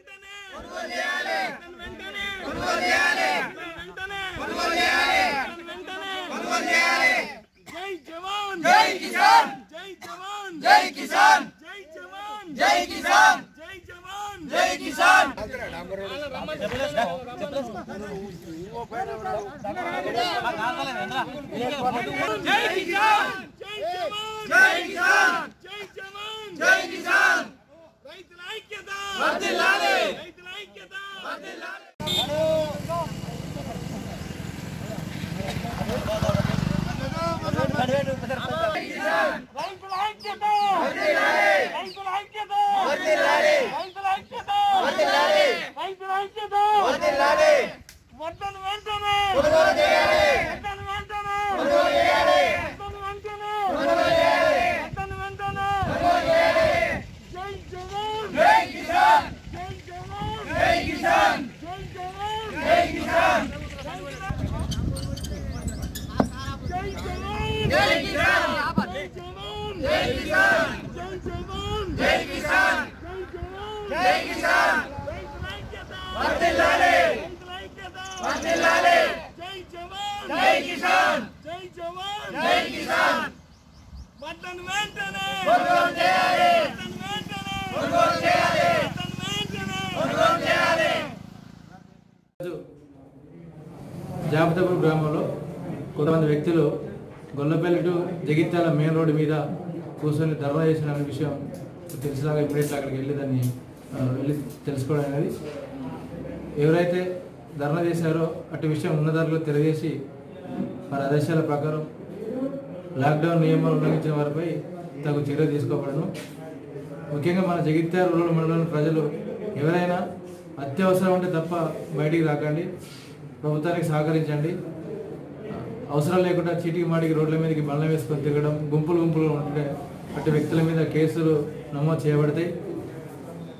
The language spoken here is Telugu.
వెంటనే అతను వెంటనే అతను వెంటనే అతను వెంటనే జై జవాన్ జై కిసాన్ జై జవాన్ జై కిసాన్ జై జవాన్ జై కిసాన్ జై జవాన్ జై కిసాన్ జై కిసాన్ జై జవాన్ జై కిసాన్ జై జవాన్ జై కిసాన్ రైతుల ఐక్యత వర్ధిల్లాలి రైతుల ఐక్యత వర్ధిల్లాలి రైతుల ఐక్యత రైతుల ఐక్యత రైతుల ఐక్యత రైతుల ఐక్యత వద్దను వెంటనే వద్దను వెంటనే వద్దను వెంటనే వద్దను వెంటనే జై జవాన్ జై కిసాన్ జై జవాన్ జై కిసాన్ జై జవాన్ జై కిసాన్ జై జవాన్ జై కిసాన్ జై జవాన్ జై కిసాన్ జై జవాన్ జై కిసాన్ జై జవాన్ జై కిసాన్ రైతుల ఐక్యత వర్ధిల్లాలి రైతుల ఐక్యత వర్ధిల్లాలి జై జవాన్ జై కిసాన్ జై జవాన్ జై కిసాన్ వద్దను వెంటనే కొనుగోలు చేయాలి వద్దను వెంటనే కొనుగోలు చేయాలి వద్దను వెంటనే కొనుగోలు చేయాలి జాబితాపూర్ గ్రామంలో కొంతమంది వ్యక్తులు Gollapalli to Jagtial main road మీద కూర్చొని ధర్నా చేసిన విషయం తెలిసినాక ఇప్పుడైతే అక్కడికి వెళ్ళి దాన్ని ఆ, వెళ్ళి తెలుసుకోవడం అనేది ఎవరైతే ధర్నా చేశారో అటు విషయం ఉన్నదారులు తెలియజేసి వారి ఆదేశాల ప్రకారం లాక్డౌన్ నియమాలు ఉల్లంఘించిన వారిపై తగు చర్య తీసుకోబడను ముఖ్యంగా మన జగిత్యాల రూరల్ మండలంలోని ప్రజలు ఎవరైనా అత్యవసరం ఉంటే తప్ప బయటికి రాకండి ప్రభుత్వానికి సహకరించండి అవసరం లేకుండా చీటికి మాటికి రోడ్ల మీదకి బండ్ల వేసుకొని తిరగడం గుంపులు గుంపులు ఉంటే అటు వ్యక్తుల మీద కేసులు నమోదు చేయబడతాయి